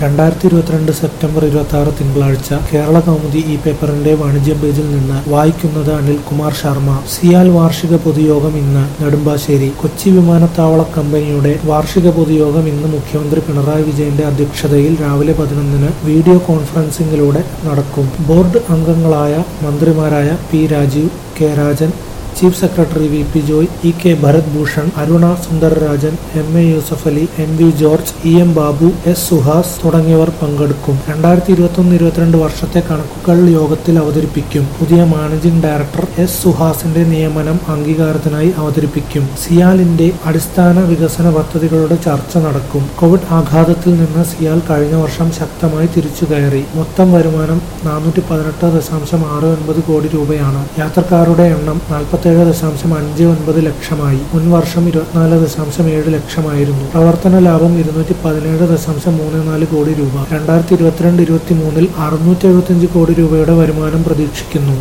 രണ്ടായിരത്തി ഇരുപത്തിരണ്ട് സെപ്റ്റംബർ ഇരുപത്തി ആറ് തിങ്കളാഴ്ച കേരള കൗമുദി ഈ പേപ്പറിന്റെ വാണിജ്യ പേജിൽ നിന്ന് വായിക്കുന്നത് അനിൽകുമാർ ശർമ്മ സിയാൽ വാർഷിക പൊതുയോഗം ഇന്ന് നെടുമ്പാശ്ശേരി കൊച്ചി വിമാനത്താവള കമ്പനിയുടെ വാർഷിക പൊതുയോഗം ഇന്ന് മുഖ്യമന്ത്രി പിണറായി വിജയന്റെ അധ്യക്ഷതയിൽ രാവിലെ പതിനൊന്നിന് വീഡിയോ കോൺഫറൻസിംഗിലൂടെ നടക്കും ബോർഡ് അംഗങ്ങളായ മന്ത്രിമാരായ P Rajeev K Rajan chief secretary V P Joy E K Bharat Bhushan Aruna Sundararajan M A Yusuf Ali N V George E M Babu S Suhas തുടങ്ങിയവർ പങ്കെടുക്കും രണ്ടായിരത്തി ഇരുപത്തൊന്ന് ഇരുപത്തിരണ്ട് വർഷത്തെ കണക്കുകൾ യോഗത്തിൽ അവതരിപ്പിക്കും പുതിയ മാനേജിംഗ് ഡയറക്ടർ എസ് സുഹാസിന്റെ നിയമനം അംഗീകാരത്തിനായി അവതരിപ്പിക്കും സിയാലിന്റെ അടിസ്ഥാന വികസന പദ്ധതികളുടെ ചർച്ച നടക്കും കോവിഡ് ആഘാതത്തിൽ നിന്ന് സിയാൽ കഴിഞ്ഞ വർഷം ശക്തമായി തിരിച്ചു കയറി മൊത്തം വരുമാനം നാനൂറ്റി പതിനെട്ട് ദശാംശം ആറ് ഒൻപത് കോടി രൂപയാണ് യാത്രക്കാരുടെ എണ്ണം നാൽപ്പത്തേഴ് ദശാംശം അഞ്ച് ഒൻപത് ലക്ഷമായി മുൻ വർഷം ഇരുപത്തിനാല് ദശാംശം ഏഴ് ലക്ഷമായിരുന്നു പ്രവർത്തന ലാഭം ഇരുന്നൂറ്റി പതിനേഴ് ദശാംശം മൂന്ന് നാല് കോടി രൂപ രണ്ടായിരത്തി ഇരുപത്തിരണ്ട് ഇരുപത്തി മൂന്നിൽ അറുന്നൂറ്റി എഴുപത്തിയഞ്ച് കോടി രൂപയുടെ വരുമാനം പ്രതീക്ഷിക്കുന്നു